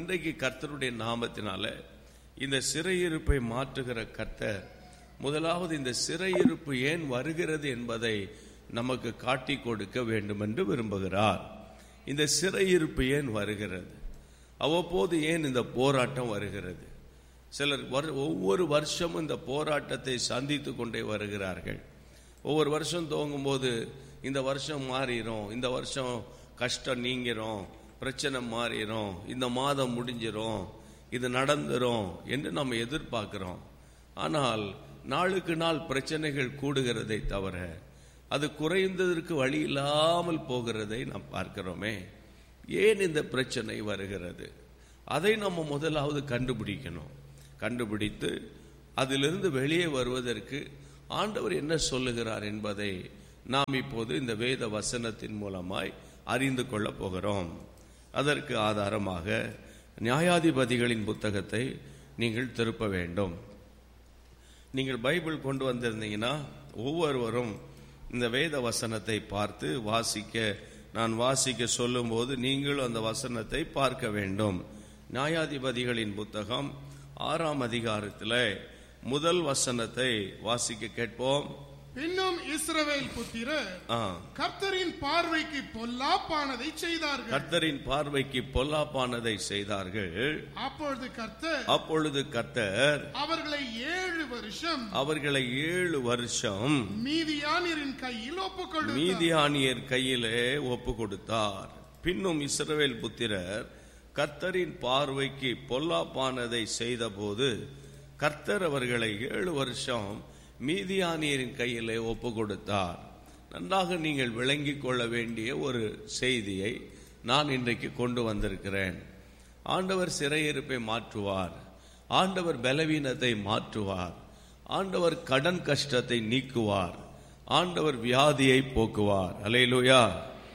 இன்றைக்கு கர்த்தருடைய நாமத்தினால இந்த சிறையிருப்பை மாற்றுகிற கர்த்தர் முதலாவது இந்த சிறையிருப்பு ஏன் வருகிறது என்பதை நமக்கு காட்டி கொடுக்க வேண்டும் என்று விரும்புகிறார் இந்த சிறையிருப்பு ஏன் வருகிறது அவ்வப்போது ஏன் இந்த போராட்டம் வருகிறது சிலர் வர்- ஒவ்வொரு வருஷமும் இந்த போராட்டத்தை சந்தித்து கொண்டே வருகிறார்கள் ஒவ்வொரு வருஷம் துவங்கும் போது இந்த வருஷம் மாறிடும் இந்த வருஷம் கஷ்டம் நீங்கிரும் பிரச்சனை மாறிடும் இந்த மாதம் முடிஞ்சிரும் இது நடந்துரும் என்று நம்ம எதிர்பார்க்கிறோம் ஆனால் நாளுக்கு நாள் பிரச்சனைகள் கூடுகிறதை தவிர அது குறைந்ததற்கு வழி இல்லாமல் போகிறதை நாம் பார்க்கிறோமே ஏன் இந்த பிரச்சனை வருகிறது அதை நம்ம முதலாவது கண்டுபிடிக்கணும் கண்டுபிடித்து அதிலிருந்து வெளியே வருவதற்கு ஆண்டவர் என்ன சொல்லுகிறார் என்பதை நாம் இப்போது இந்த வேத வசனத்தின் மூலமாய் அறிந்து கொள்ளப் போகிறோம் அதற்கு ஆதாரமாக நியாயாதிபதிகளின் புத்தகத்தை நீங்கள் திருப்ப வேண்டும் நீங்கள் பைபிள் கொண்டு வந்திருந்தீங்கன்னா ஒவ்வொருவரும் இந்த வேத வசனத்தை பார்த்து வாசிக்க நான் வாசிக்க சொல்லும்போது நீங்களும் அந்த வசனத்தை பார்க்க வேண்டும் நியாயாதிபதிகளின் புத்தகம் ஆறாம் அதிகாரத்தில் முதல் வசனத்தை வாசிக்க கேட்போம் பின்னும் இஸ்ரவேல் புத்திரர் ஆ. கர்த்தரின் பார்வைக்கு பொல்லாப்பானதை செய்தார்கள் கர்த்தரின் பார்வைக்கு பொல்லாப்பானதை செய்தார்கள் அப்பொழுது கர்த்தர் அப்பொழுது கர்த்தர் அவர்களை ஏழு வருஷம் அவர்களை ஏழு வருஷம் மீதியானியரின் கையில் ஒப்புக்கொடு மீதியானியர் கையிலே ஒப்பு கொடுத்தார் பின்னும் இஸ்ரவேல் புத்திரர் கர்த்தரின் பார்வைக்கு பொல்லாப்பானதை செய்தபோது கர்த்தர் அவர்களை ஏழு வருஷம் மீதியானியரின் கையிலே ஒப்பு கொடுத்தார் நன்றாக நீங்கள் விளங்கிக் கொள்ள வேண்டிய ஒரு செய்தியை நான் இன்றைக்கு கொண்டு வந்திருக்கிறேன் ஆண்டவர் சிறையிருப்பை மாற்றுவார் ஆண்டவர் பலவீனத்தை மாற்றுவார் ஆண்டவர் கடன் கஷ்டத்தை நீக்குவார் ஆண்டவர் வியாதியை போக்குவார் அலையிலுயா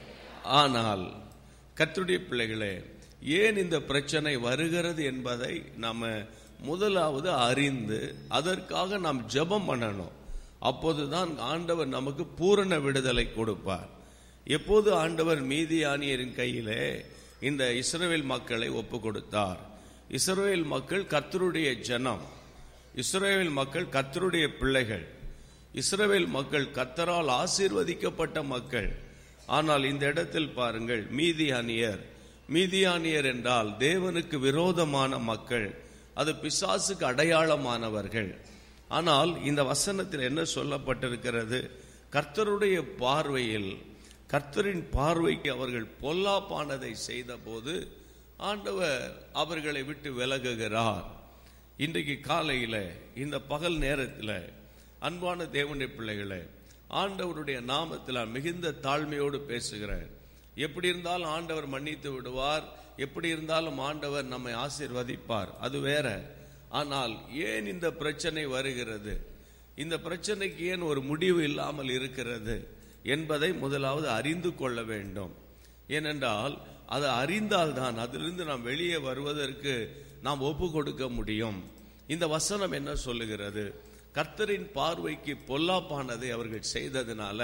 ஆனால் கர்த்தருடைய பிள்ளைகளே ஏன் இந்த பிரச்சனை வருகிறது என்பதை நாம முதலாவது அறிந்து அதற்காக நாம் ஜெபம் பண்ணணும் அப்போதுதான் ஆண்டவர் நமக்கு பூரண விடுதலை கொடுப்பார் எப்போது ஆண்டவர் மீதியானியரின் கையிலே இந்த இஸ்ரவேல் மக்களை ஒப்பு கொடுத்தார் இஸ்ரவேல் மக்கள் கர்த்தருடைய ஜனம் இஸ்ரவேல் மக்கள் கர்த்தருடைய பிள்ளைகள் இஸ்ரவேல் மக்கள் கர்த்தரால் ஆசீர்வதிக்கப்பட்ட மக்கள் ஆனால் இந்த இடத்தில் பாருங்கள் மீதியானியர் மீதியானியர் என்றால் தேவனுக்கு விரோதமான மக்கள் அது பிசாசுக்கு அடையாளமானவர்கள் ஆனால் இந்த வசனத்தில் என்ன சொல்லப்பட்டிருக்கிறது கர்த்தருடைய பார்வையில் கர்த்தரின் பார்வைக்கு அவர்கள் பொல்லாப்பானதை செய்தபோது ஆண்டவர் அவர்களை விட்டு விலகுகிறார் இன்றைக்கு காலையில இந்த பகல் நேரத்தில் அன்பான தேவனுடைய பிள்ளைகளே ஆண்டவருடைய நாமத்தில் நான் மிகுந்த தாழ்மையோடு பேசுகிறேன் எப்படி இருந்தாலும் ஆண்டவர் மன்னித்து விடுவார் எப்படி இருந்தாலும் ஆண்டவர் நம்மை ஆசீர்வதிப்பார் அது வேற ஆனால் ஏன் இந்த பிரச்சனை வருகிறது இந்த பிரச்சனைக்கு ஏன் ஒரு முடிவு இல்லாமல் இருக்கிறது என்பதை முதலாவது அறிந்து கொள்ள வேண்டும் ஏனென்றால் அதை அறிந்தால்தான் அதிலிருந்து நாம் வெளியே வருவதற்கு நாம் ஒப்பு கொடுக்க முடியும் இந்த வசனம் என்ன சொல்லுகிறது கர்த்தரின் பார்வைக்கு பொல்லாப்பானதை அவர்கள் செய்ததுனால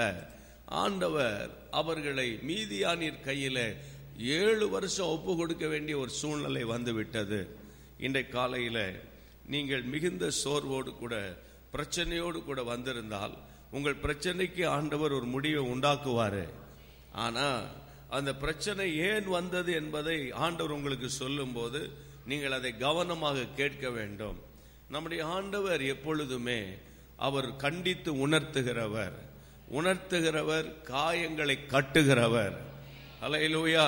ஆண்டவர் அவர்களை மீதியானின் கையில ஏழு வருஷம் ஒப்பு கொடுக்க வேண்டிய ஒரு சூழ்நிலை வந்து விட்டது இன்றைய காலையில நீங்கள் மிகுந்த சோர்வோடு கூட பிரச்சனையோடு கூட வந்திருந்தால் உங்கள் பிரச்சனைக்கு ஆண்டவர் ஒரு முடிவை உண்டாக்குவாரு ஆனா அந்த பிரச்சனை ஏன் வந்தது என்பதை ஆண்டவர் உங்களுக்கு சொல்லும்போது நீங்கள் அதை கவனமாக கேட்க வேண்டும் நம்முடைய ஆண்டவர் எப்பொழுதுமே அவர் கண்டித்து உணர்த்துகிறவர் உணர்த்துகிறவர் காயங்களை கட்டுகிறவர் அலையிலூயா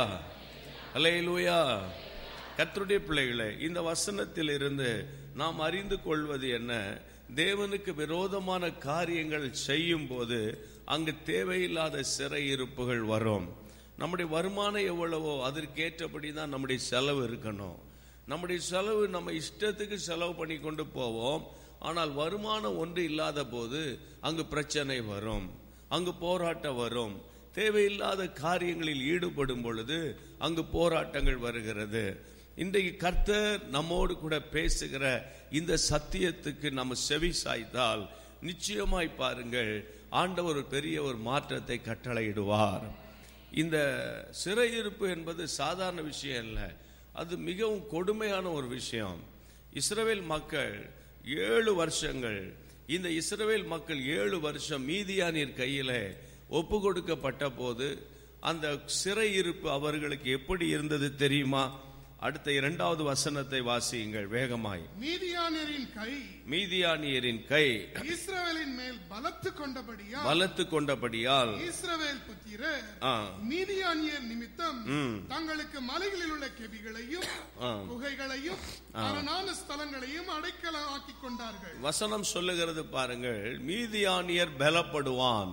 அலையிலூயா கர்த்தருடைய பிள்ளைகளே இந்த வசனத்தில் இருந்து நாம் அறிந்து கொள்வது என்ன தேவனுக்கு விரோதமான காரியங்கள் செய்யும் போது அங்கு தேவையில்லாத சிறையிருப்புகள் வரும் நம்முடைய வருமானம் எவ்வளவோ அதற்கேற்றபடி தான் நம்முடைய செலவு இருக்கணும் நம்முடைய செலவு நம்ம இஷ்டத்துக்கு செலவு பண்ணி கொண்டு போவோம் ஆனால் வருமானம் ஒன்று இல்லாத போது அங்கு பிரச்சனை வரும் அங்கு போராட்டம் வரும் தேவையில்லாத காரியங்களில் ஈடுபடும் பொழுது அங்கு போராட்டங்கள் வருகிறது இன்றைக்கு கர்த்தர் நம்மோடு கூட பேசுகிற இந்த சத்தியத்துக்கு நம்ம செவி சாய்த்தால் நிச்சயமாய் பாருங்கள் ஆண்டவர் ஒரு பெரிய ஒரு மாற்றத்தை கட்டளையிடுவார் இந்த சிறையிருப்பு என்பது சாதாரண விஷயம் இல்லை அது மிகவும் கொடுமையான ஒரு விஷயம் இஸ்ரவேல் மக்கள் ஏழு வருஷங்கள் இந்த இஸ்ரவேல் மக்கள் ஏழு வருஷம் மீதியானியர் கையில ஒப்பு கொடுக்கப்பட்ட போது அந்த சிறை இருப்பு அவர்களுக்கு எப்படி இருந்தது தெரியுமா அடுத்த இரண்டாவது வசனத்தை வாசியுங்கள் வேகமாய் மீதியானியரின் கை மீதியானியரின் கை இஸ்ரவேலின் மேல் பலத்து கொண்டபடியா பலத்து கொண்டபடியால் இஸ்ரவேல் புத்திரர் ஆ, மீதியானியர் நிமித்தம் ம். தங்களுக்கு மலைகளில் உள்ள கெபிகளையும் ஆ. குகைகளையும் அரணான ஸ்தலங்களையும் அடைக்கலமாக்கிக் கொண்டார்கள் வசனம் சொல்லுகிறது பாருங்கள் மீதியானியர் பலப்படுவான்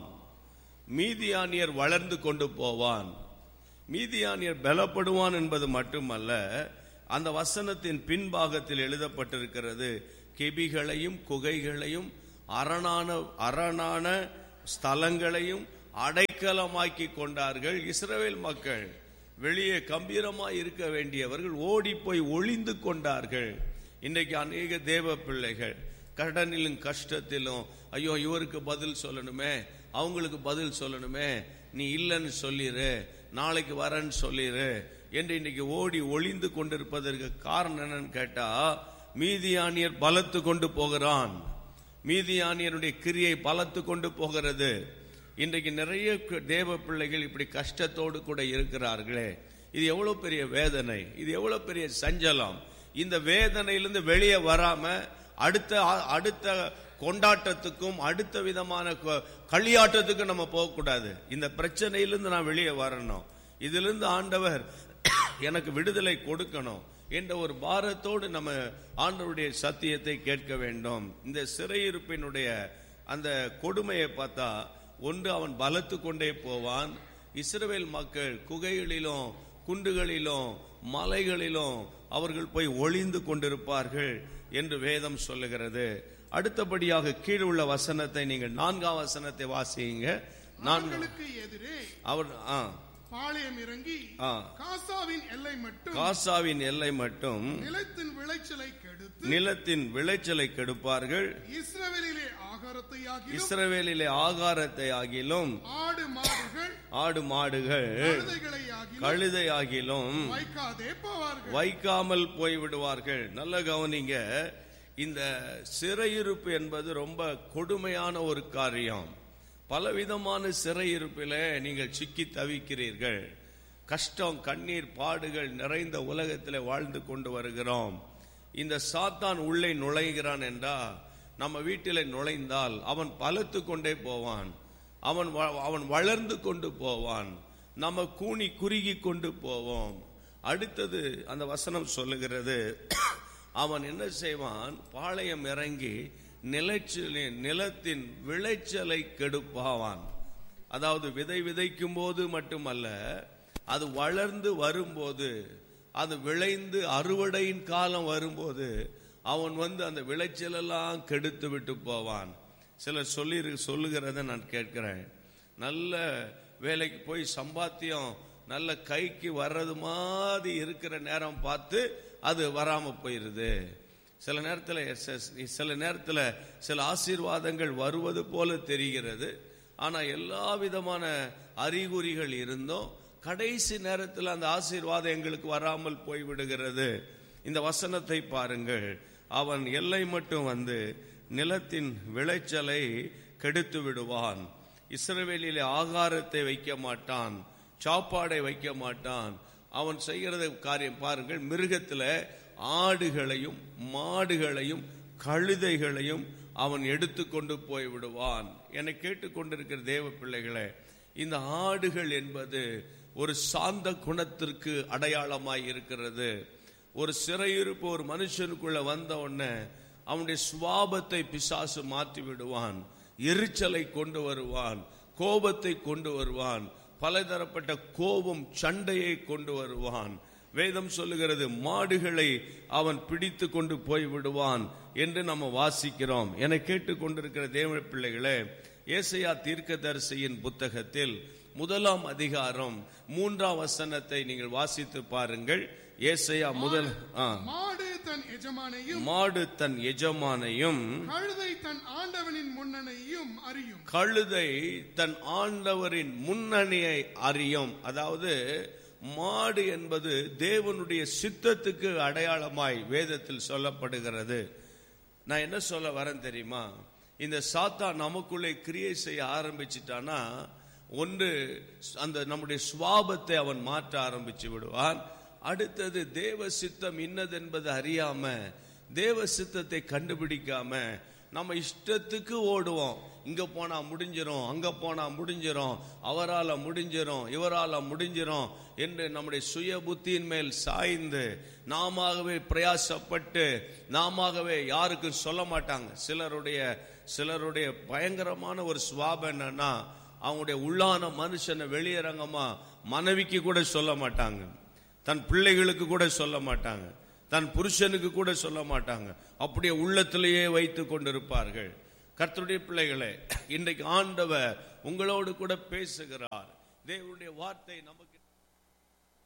மீதியானியர் வளர்ந்து கொண்டு போவான் மீதியானியர் பலப்படுவான் என்பது மட்டுமல்ல அந்த வசனத்தின் பின்பாகத்தில் எழுதப்பட்டிருக்கிறது கெபிகளையும் குகைகளையும் அரணான அரணான ஸ்தலங்களையும் அடைக்கலமாக்கி கொண்டார்கள் இஸ்ரவேல் மக்கள் வெளியே கம்பீரமாய் இருக்க வேண்டியவர்கள் ஓடி போய் ஒளிந்து கொண்டார்கள் இன்றைக்கு அநேக தேவ பிள்ளைகள் கடனிலும் கஷ்டத்திலும் ஐயோ இவருக்கு பதில் சொல்லணுமே அவங்களுக்கு பதில் சொல்லணுமே நீ இல்லைன்னு சொல்லிரு நாளைக்கு வரேன்னு சொல்லிரு என்று இன்னைக்கு ஓடி ஒளிந்து கொண்டிருப்பதற்கு காரணம் என்னன்னு கேட்டா மீதியானியர் பலத்து கொண்டு போகிறான் மீதியானியருடைய கிரியை பலத்து கொண்டு போகிறது இன்றைக்கு நிறைய கு- தேவ பிள்ளைகள் இப்படி கஷ்டத்தோடு கூட இருக்கிறார்களே இது எவ்வளவு பெரிய வேதனை இது எவ்வளவு பெரிய சஞ்சலம் இந்த வேதனையிலிருந்து வெளியே வராம அடுத்த ஆ- அடுத்த கொண்டாட்டத்துக்கும் அடுத்த விதமான கொ- களியாட்டத்துக்கும் நம்ம போகக்கூடாது இந்த பிரச்சனையிலிருந்து நான் வெளியே வரணும் இதிலிருந்து ஆண்டவர் எனக்கு விடுதலை கொடுக்கணும் என்ற ஒரு பாரத்தோடு நம்ம ஆண்டவருடைய சத்தியத்தை கேட்க வேண்டும் இந்த சிறையிருப்பினுடைய அந்த கொடுமையை பார்த்தா ஒன்று அவன் பலத்து கொண்டே போவான் இஸ்ரவேல் மக்கள் குகைகளிலும் குண்டுகளிலும் மலைகளிலும் அவர்கள் போய் ஒளிந்து கொண்டிருப்பார்கள் என்று வேதம் சொல்லுகிறது அடுத்தபடியாக கீழ் உள்ள வசனத்தை நீங்கள் நான்காம் வசனத்தை வாசியுங்க நான்கு அவர்களுக்கு எதிரே அவர் ஆ பாளையம் இறங்கி ஆ. காசாவின் எல்லை மட்டும் காசாவின் எல்லை மட்டும் நிலத்தின் விளைச்சலை கெடுத்து நிலத்தின் விளைச்சலை கெடுப்பார்கள் இஸ்ரவேலிலே ஆகாரத்தை ஆகிலும் இஸ்ரவேலிலே ஆகாரத்தை ஆகிலும் ஆடு மாடுகள் ஆடு மாடுகள் கழுதைகளை ஆகிலும் கழுதை ஆகிலும் வைக்காதே போவார்கள் வைக்காமல் போய்விடுவார்கள் நல்ல கவனிங்க இந்த சிறையிருப்பு என்பது ரொம்ப கொடுமையான ஒரு காரியம் பலவிதமான சிறையிருப்பிலே நீங்கள் சிக்கி தவிக்கிறீர்கள் கஷ்டம் கண்ணீர் பாடுகள் நிறைந்த உலகத்திலே வாழ்ந்து கொண்டு வருகிறோம் இந்த சாத்தான் உள்ளே நுழைகிறான் என்றா நம்ம வீட்டிலே நுழைந்தால் அவன் பலத்து கொண்டே போவான் அவன் வ- அவன் வளர்ந்து கொண்டு போவான் நம்ம கூனி குறுகி கொண்டு போவோம் அடுத்தது அந்த வசனம் சொல்லுகிறது அவன் என்ன செய்வான் பாளையம் இறங்கி நிலச்சிலின் நிலத்தின் விளைச்சலை கெடுப்பாவான் அதாவது விதை விதைக்கும் போது மட்டுமல்ல அது வளர்ந்து வரும்போது அது விளைந்து அறுவடையின் காலம் வரும்போது அவன் வந்து அந்த விளைச்சலெல்லாம் கெடுத்து விட்டு போவான் சிலர் சொல்லி சொல்லுகிறத நான் கேட்கிறேன் நல்ல வேலைக்கு போய் சம்பாத்தியம் நல்ல கைக்கு வர்றது மாதிரி இருக்கிற நேரம் பார்த்து அது வராம போயிருது சில நேரத்தில் சில நேரத்தில் சில ஆசீர்வாதங்கள் வருவது போல தெரிகிறது ஆனா எல்லா விதமான அறிகுறிகள் இருந்தும் கடைசி நேரத்தில் அந்த ஆசீர்வாதம் எங்களுக்கு வராமல் போய்விடுகிறது இந்த வசனத்தை பாருங்கள் அவன் எல்லை மட்டும் வந்து நிலத்தின் விளைச்சலை கெடுத்து விடுவான் இஸ்ரவேலிலே ஆகாரத்தை வைக்க மாட்டான் சாப்பாடை வைக்க மாட்டான் அவன் செய்கிறது காரியம் பாருங்கள் மிருகத்துல ஆடுகளையும் மாடுகளையும் கழுதைகளையும் அவன் எடுத்துக்கொண்டு போய் விடுவான் என்னை கேட்டுக்கொண்டிருக்கிற தேவ பிள்ளைகளே இந்த ஆடுகள் என்பது ஒரு சாந்த குணத்திற்கு அடையாளமாய் இருக்கிறது ஒரு சிறையிருப்பு ஒரு மனுஷனுக்குள்ள வந்த உடனே அவனுடைய சுவாபத்தை பிசாசு மாற்றி விடுவான் எரிச்சலை கொண்டு வருவான் கோபத்தை கொண்டு வருவான் பலதரப்பட்ட கோபம் சண்டையை கொண்டு வருவான் வேதம் சொல்லுகிறது மாடுகளை அவன் பிடித்து கொண்டு போய் விடுவான் என்று நம்ம வாசிக்கிறோம் என கேட்டுக்கொண்டிருக்கிற தேவ பிள்ளைகளே ஏசையா தீர்க்கதரிசியின் புத்தகத்தில் முதலாம் அதிகாரம் மூன்றாம் வசனத்தை நீங்கள் வாசித்து பாருங்கள் ஏசையா முதல் ஆ. மாடு தன் எஜமானையும் மாடு தன் எஜமானையும் கழுதை தன் ஆண்டவனின் முன்னணையும் அறியும் கழுதை தன் ஆண்டவரின் முன்னணியை அறியும் அதாவது மாடு என்பது தேவனுடைய சித்தத்துக்கு அடையாளமாய் வேதத்தில் சொல்லப்படுகிறது நான் என்ன சொல்ல வரேன் தெரியுமா இந்த சாத்தா நமக்குள்ளே கிரியை செய்ய ஆரம்பிச்சிட்டானா ஒன்று அந்த நம்முடைய சுவாபத்தை அவன் மாற்ற ஆரம்பிச்சு விடுவான் அடுத்தது தேவ சித்தம் இன்னதென்பது அறியாம தேவ சித்தத்தை கண்டுபிடிக்காம நம்ம இஷ்டத்துக்கு ஓடுவோம் இங்க போனா முடிஞ்சிரும் அங்க போனா முடிஞ்சிரும் அவரால முடிஞ்சிரும் இவரால முடிஞ்சிரும் என்று நம்முடைய சுய புத்தியின் மேல் சாய்ந்து நாமவே பிரயாசப்பட்டு நாமவே யாருக்கும் சொல்ல மாட்டாங்க சிலருடைய சிலருடைய பயங்கரமான ஒரு சுவாபம் என்னன்னா அவங்களுடைய உள்ளான மனுஷனை வெளியரங்கமா மனைவிக்கு கூட சொல்ல மாட்டாங்க தன் பிள்ளைகளுக்கு கூட சொல்ல மாட்டாங்க தன் புருஷனுக்கு கூட சொல்ல மாட்டாங்க அப்படியே உள்ளத்திலேயே வைத்து கொண்டிருப்பார்கள் கர்த்தருடைய பிள்ளைகளே இன்றைக்கு ஆண்டவர் உங்களோடு கூட பேசுகிறார் தேவனுடைய வார்த்தை நமக்கு